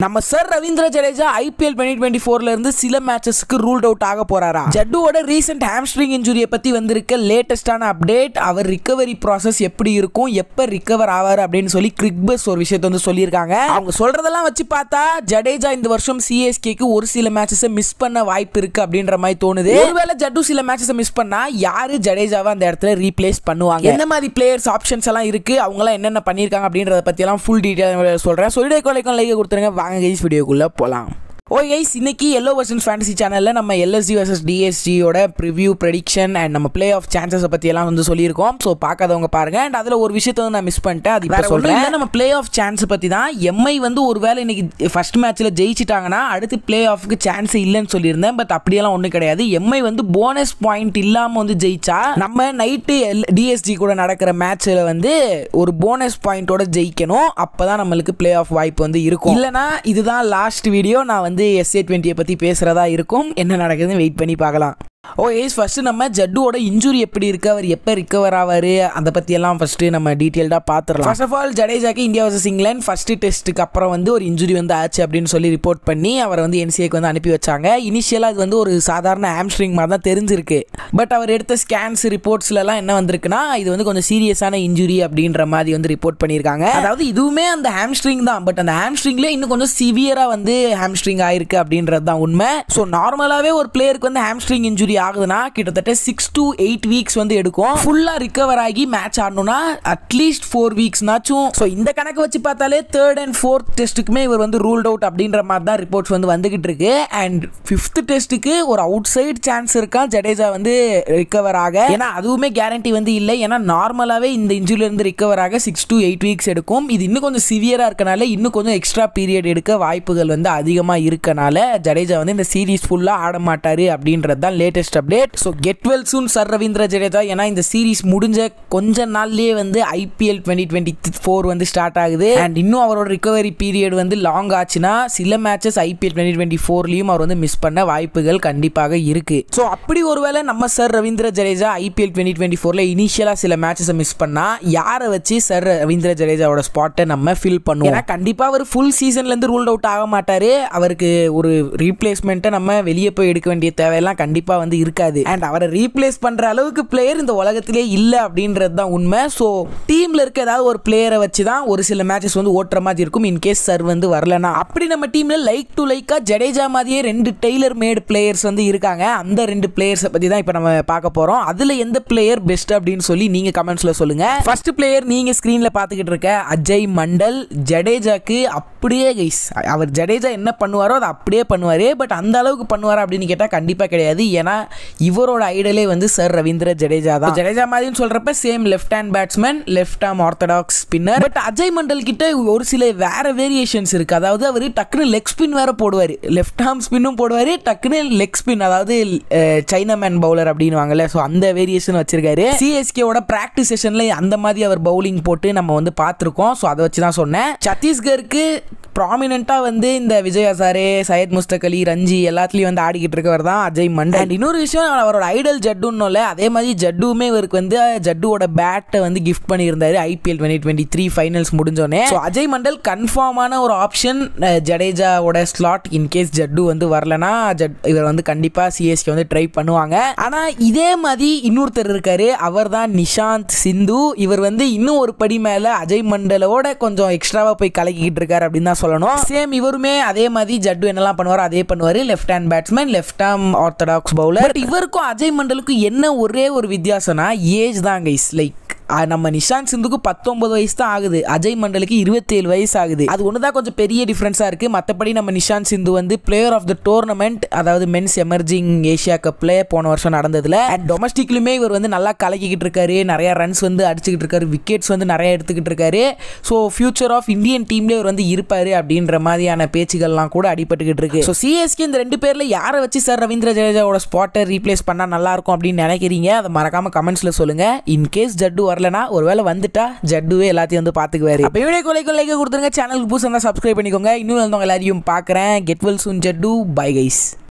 நம்ம sir Ravindra Jadeja IPL twenty twenty ஃபோர்ல இருந்து சில மேட்சஸ்க்கு ரூல்ட் அவுட் ஆக போறாரா ஜட்டுவோட ரீசெண்ட் ஹாம்ஸ்ட்ரிங் இன்ஜுரியை பத்தி வந்திருக்க லேட்டஸ்டான அப்டேட் அவர் ரிகவரி ப்ராசஸ் எப்படி இருக்கும் எப்ப ரிகவர் ஆவார் அப்படின்னு சொல்லி கிரிக்பஸ் ஒரு விஷயத்தை வந்து சொல்லியிருக்காங்க அவங்க சொல்றதெல்லாம் வச்சு பார்த்தா ஜடேஜா இந்த வருஷம் சிஎஸ்கேக்கு ஒரு சில மேட்சஸை மிஸ் பண்ண வாய்ப்பு இருக்கு அப்படின்ற மாதிரி தோணுது ஒருவேளை ஜட்டு சில மேட்சஸை மிஸ் பண்ணா யாரு ஜடேஜாவை அந்த இடத்துல ரீப்ளேஸ் பண்ணுவாங்க எந்த மாதிரி பிளேயர்ஸ் ஆப்ஷன்ஸ் எல்லாம் இருக்கு அவங்க எல்லாம் என்னென்ன பண்ணிருக்காங்க அப்படின்றத பத்தி எல்லாம் ஃபுல் டீடைல் சொல்றேன் சொல்லிடே கொலைக்கும் லைக் கொடுத்துருங்க வாங்க கைஸ் வீடியோக்குள்ள போலாம் ஓ கைஸ் இன்னைக்கு எல்லோ வர்சன்ஸ் ஃபேண்டசி சேனலில் நம்ம எல்எஸ்டி வர்சஸ் டிஎஸ்ஜியோட ப்ரிவ்யூ ப்ரெடிக்ஷன் அண்ட் நம்ம பிளே ஆஃப் சான்சஸை பற்றி எல்லாம் வந்து சொல்லியிருக்கோம் ஸோ பார்க்காதவங்க பாருங்க அண்ட் அதில் ஒரு விஷயத்தை வந்து நான் மிஸ் பண்ணிட்டேன் அது இப்போ சொல்கிறேன் நம்ம பிளே ஆஃப் சான்ஸ் பற்றி தான் எம்ஐ வந்து ஒருவேளை இன்னைக்கு ஃபர்ஸ்ட் மேட்ச்சில் ஜெயிச்சிட்டாங்கன்னா அடுத்து பிளே ஆஃப்க்கு சான்ஸ் இல்லைன்னு சொல்லியிருந்தேன் பட் அப்படியெல்லாம் ஒன்றும் கிடையாது எம்ஐ வந்து போனஸ் பாயிண்ட் இல்லாமல் வந்து ஜெயிச்சா நம்ம நைட்டு எல் டிஎஸ்ஜி கூட நடக்கிற மேட்ச்சில் வந்து ஒரு போனஸ் பாயிண்டோட ஜெயிக்கணும் அப்போ தான் நம்மளுக்கு பிளே ஆஃப் வாய்ப்பு வந்து இருக்கும் இல்லைனா இதுதான் லாஸ்ட் வீடியோ நான் வந்து எஸ்ஏ டுவெண்ட்டியை பற்றி பேசுகிறதா இருக்கும் என்ன நடக்குதுன்னு வெயிட் பண்ணி பார்க்கலாம் ஓ ஏஸ் ஃபஸ்ட்டு நம்ம ஜட்டுவோட இன்ஜுரி எப்படி இருக்கு அவர் எப்போ ரிகவர் ஆவார் அதை பற்றியெல்லாம் ஃபஸ்ட்டு நம்ம டீட்டெயில்டாக பார்த்துடலாம் ஃபர்ஸ்ட் ஆஃப் ஆல் ஜடேஜாக்கு இந்தியா வர்சஸ் இங்கிலாந்து ஃபஸ்ட்டு டெஸ்ட்டுக்கு அப்புறம் வந்து ஒரு இன்ஜுரி வந்து ஆச்சு அப்படின்னு சொல்லி ரிப்போர்ட் பண்ணி அவரை வந்து என்சிஏக்கு வந்து அனுப்பி வச்சாங்க இனிஷியலாக இது வந்து ஒரு சாதாரண ஆம்ஸ்ட்ரிங் மாதிரி தான் தெரிஞ்சிருக்கு பட் அவர் எடுத்த ஸ்கேன்ஸ் ரிப்போர்ட்ஸ்லலாம் என்ன வந்திருக்குன்னா இது வந்து கொஞ்சம் சீரியஸான இன்ஜுரி அப்படின்ற மாதிரி வந்து ரிப்போர்ட் பண்ணியிருக்காங்க அதாவது இதுவுமே அந்த ஹாம்ஸ்ட்ரிங் தான் பட் அந்த ஹாம்ஸ்ட்ரிங்லேயே இன்னும் கொஞ்சம் சிவியராக வந்து ஹாம்ஸ்ட்ரிங் ஆயிருக்கு அப்படின்றது தான் உண்மை ஸோ நார்மலாகவே ஒரு பிளேயருக்கு வந்து ஹாம்ஸ்ட்ரிங் இன்ஜுரி ஆகுதுன்னா கிட்டத்தட்ட சிக்ஸ் டு எயிட் வீக்ஸ் வந்து எடுக்கும் ஃபுல்லாக ரிகவர் ஆகி மேட்ச் ஆடணும்னா அட்லீஸ்ட் ஃபோர் வீக்ஸ்னாச்சும் ஸோ இந்த கணக்கு வச்சு பார்த்தாலே தேர்ட் அண்ட் ஃபோர்த் டெஸ்ட்டுக்குமே இவர் வந்து ரூல்ட் அவுட் அப்படின்ற மாதிரி தான் ரிப்போர்ட்ஸ் வந்து வந்துகிட்டு இருக்கு அண்ட் ஃபிஃப்த் டெஸ்ட்டுக்கு ஒரு அவுட் சைட் சான்ஸ் இருக்கா ஜடேஜா வந்து ரிகவர் ஆக ஏன்னா அதுவுமே கேரண்டி வந்து இல்லை ஏன்னா நார்மலாகவே இந்த இன்ஜுரியில இருந்து ரிகவர் ஆக சிக்ஸ் டு எயிட் வீக்ஸ் எடுக்கும் இது இன்னும் கொஞ்சம் சிவியராக இருக்கனால இன்னும் கொஞ்சம் எக்ஸ்ட்ரா பீரியட் எடுக்க வாய்ப்புகள் வந்து அதிகமாக இருக்கனால ஜடேஜா வந்து இந்த சீரீஸ் ஃபுல்லாக ஆட மாட்டாரு அப்படின்றது தான் latest update so get well soon sir Ravindra Jadeja ஏன்னா இந்த சீரீஸ் முடிஞ்ச கொஞ்ச நாள்லயே வந்து ஐபிஎல் டுவெண்ட்டி டுவெண்ட்டி ஃபோர் வந்து ஸ்டார்ட் ஆகுது அண்ட் இன்னும் அவரோட ரிகவரி பீரியட் வந்து லாங் ஆச்சுன்னா சில மேட்சஸ் ஐபிஎல் டுவெண்ட்டி டுவெண்ட்டி ஃபோர்லையும் அவர் வந்து மிஸ் பண்ண வாய்ப்புகள் கண்டிப்பாக இருக்கு ஸோ அப்படி ஒருவேளை நம்ம sir Ravindra Jadeja IPL twenty twenty ஃபோரில் இனிஷியலாக சில மேட்சஸை மிஸ் பண்ணா யாரை வச்சு சார் ரவீந்திர ஜடேஜாவோட ஸ்பாட்டை நம்ம ஃபில் பண்ணுவோம் ஏன்னா கண்டிப்பாக அவர் ஃபுல் சீசன்லேருந்து ரூல்ட் அவுட் ஆக மாட்டாரு அவருக்கு ஒரு ரீப்ளேஸ்மெண்ட்டை நம்ம வெளியே போய் எடுக்க வேண்டிய தேவையெல்லாம் கண்டிப்பாக வந்து இருக்காது அண்ட் அவரை ரீப்ளேஸ் பண்ணுற அளவுக்கு பிளேயர் இந்த உலகத்திலே இல்லை அப்படின்றது தான் உண்மை ஸோ டீமில் இருக்க ஏதாவது ஒரு பிளேயரை வச்சு தான் ஒரு சில மேட்சஸ் வந்து ஓட்டுற மாதிரி இருக்கும் இன்கேஸ் சர் வந்து வரலனா அப்படி நம்ம டீமில் லைக் டு லைக்காக ஜடேஜா மாதிரியே ரெண்டு டெய்லர் மேடு பிளேயர்ஸ் வந்து இருக்காங்க அந்த ரெண்டு பிளேயர்ஸை பற்றி தான் இப்போ நம்ம பார்க்க போகிறோம் அதில் எந்த பிளேயர் பெஸ்ட் அப்படின்னு சொல்லி நீங்கள் கமெண்ட்ஸில் சொல்லுங்கள் ஃபர்ஸ்ட் பிளேயர் நீங்கள் ஸ்க்ரீனில் பார்த்துக்கிட்டு இருக்க அஜய் மண்டல் ஜடேஜாக்கு அப்படியே கைஸ் அவர் ஜடேஜா என்ன பண்ணுவாரோ அதை அப்படியே பண்ணுவார் பட் அந்த அளவுக்கு பண்ணுவாரா அப்படின்னு கேட்டால் கண்டிப்பாக கிடையாது ஏன்னா இவரோட ஐடலே வந்து சர் ரவீந்திர ஜடேஜா தான் ஜடேஜா மாதிரின்னு சொல்கிறப்ப same left hand batsman left arm orthodox spinner but Ajay Mandal கிட்ட ஒரு சில வேற வேரியேஷன்ஸ் இருக்கு அதாவது அவர் டக்குன்னு லெக் ஸ்பின் வேற போடுவார் லெஃப்ட் ஆர்ம் ஸ்பின்னும் போடுவார் டக்குன்னு லெக் ஸ்பின் அதாவது சைனா மேன் பவுலர் அப்படின்வாங்கல்ல ஸோ அந்த வேரியேஷன் வச்சிருக்காரு சிஎஸ்கேவோட ப்ராக்டிஸ் செஷன்ல அந்த மாதிரி அவர் பவுலிங் போட்டு நம்ம வந்து பார்த்துருக்கோம் ஸோ அதை வச்சு தான் சொன்னேன் சத்தீஸ்கருக்கு ப்ராமினெண்ட்டாக வந்து இந்த விஜய் ஹசாரே சையத் முஸ்தக் அலி ரஞ்சி எல்லாத்துலேயும் வந்து ஆடிக்கிட்டு இருக்கவர் தான் அஜய் மண்டல் அண்ட் இன்னொரு விஷயம் அவரோட ஐடல் ஜட்டுன்னோல அதே மாதிரி ஜட்டுவுமே இவருக்கு வந்து ஜட்டுவோட பேட்டை வந்து கிஃப்ட் பண்ணியிருந்தாரு IPL twenty twenty three finals முடிஞ்சோடனே ஸோ அஜய் மண்டல் கன்ஃபார்மான ஒரு ஆப்ஷன் ஜடேஜாவோட ஸ்லாட் இன்கேஸ் ஜட்டு வந்து வரலனா ஜட் இவர் வந்து கண்டிப்பாக சிஎஸ்கே வந்து ட்ரை பண்ணுவாங்க ஆனால் இதே மாதிரி இன்னொருத்தர் இருக்காரு அவர் தான் நிஷாந்த் சிந்து இவர் வந்து இன்னும் ஒரு படி மேலே அஜய் மண்டலோட கொஞ்சம் எக்ஸ்ட்ராவாக போய் கலக்கிக்கிட்டு இருக்காரு அப்படின்னு தான் சொல்லணும் சேம் இவருமே அதே மாதிரி ஜட்டு என்னெல்லாம் பண்ணுவாரோ அதே பண்ணுவார் left hand batsman left arm orthodox bowler இவருக்கும் அஜய் மண்டலுக்கும் என்ன ஒரே ஒரு வித்தியாசம்னா ஏஜ் தான் கைஸ் லைக் நம்ம நிஷாந்த் சிந்துக்கு பத்தொன்பது வயசு தான் ஆகுது அஜய் மண்டலுக்கு இருபத்தேழு வயசு ஆகுது அது ஒன்று தான் கொஞ்சம் பெரிய டிஃப்ரென்ஸாக இருக்குது மற்றபடி நம்ம நிஷாந்த் சிந்து வந்து பிளேயர் ஆஃப் த டோர்னமெண்ட் அதாவது மென்ஸ் எமர்ஜிங் ஏஷியா கப்பில் போன வருஷம் நடந்ததுல அண்ட் டொமஸ்டிக்லுமே இவர் வந்து நல்லா கலக்கிக்கிட்டு இருக்காரு நிறைய ரன்ஸ் வந்து அடிச்சுக்கிட்டு இருக்காரு விக்கெட்ஸ் வந்து நிறைய எடுத்துக்கிட்டு இருக்காரு ஸோ ஃபியூச்சர் ஆஃப் இந்தியன் டீம்லேயே இவர் வந்து இருப்பார் அப்படின்ற மாதிரியான பேச்சுகள்லாம் கூட அடிபட்டுக்கிட்டு இருக்கு ஸோ சிஎஸ்கே இந்த ரெண்டு பேரில் யாரை வச்சு சார் ரவீந்திர ஜடேஜாவோட ஸ்பாட்டை ரீப்ளேஸ் பண்ணால் நல்லா இருக்கும் அப்படின்னு நினைக்கிறீங்க அதை மறக்காம கமெண்ட்ஸில் சொல்லுங்க இன்கேஸ் ஜட்டு வரலனா ஒருவேளை வந்துட்டா ஜட்டுவே எல்லாத்தையும் வந்து பார்த்துக்குவாரு அப்போ வீடியோ கொலைக்கு லைக் கொடுத்துருங்க சேனலுக்கு புதுசாக இருந்தால் சப்ஸ்கிரைப் பண்ணிக்கோங்க இன்னும் வந்தவங்க எல்லாரையும் பார்க்குறேன் get well soon Jaddu bye guys